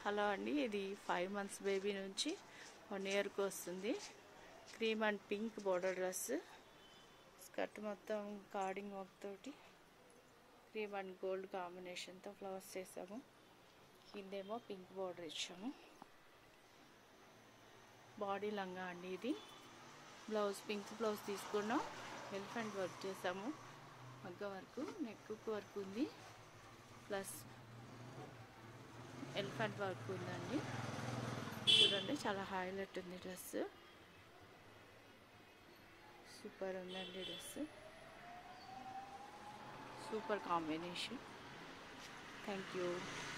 hello అండి ఇది five months baby నుంచి వన్ ఇయర్కి వస్తుంది cream and pink border dress skirt మొత్తం కార్డింగ్ వర్క్ తోటి క్రీమ్ అండ్ గోల్డ్ కాంబినేషన్తో ఫ్లవర్స్ చేసాము కిందేమో పింక్ బోర్డర్ ఇచ్చాము బాడీ లంగా అండి ఇది బ్లౌజ్ పింక్ బ్లౌజ్ తీసుకున్నాం ఎలిఫెంట్ వర్క్ చేసాము మగ్గ వర్క్ నెక్ వర్క్ ఉంది ప్లస్ ఎలిఫెంట్ వర్క్ ఉందండి చూడండి చాలా హైలైట్ ఉంది డ్రెస్ సూపర్ ఉందండి dress super combination thank you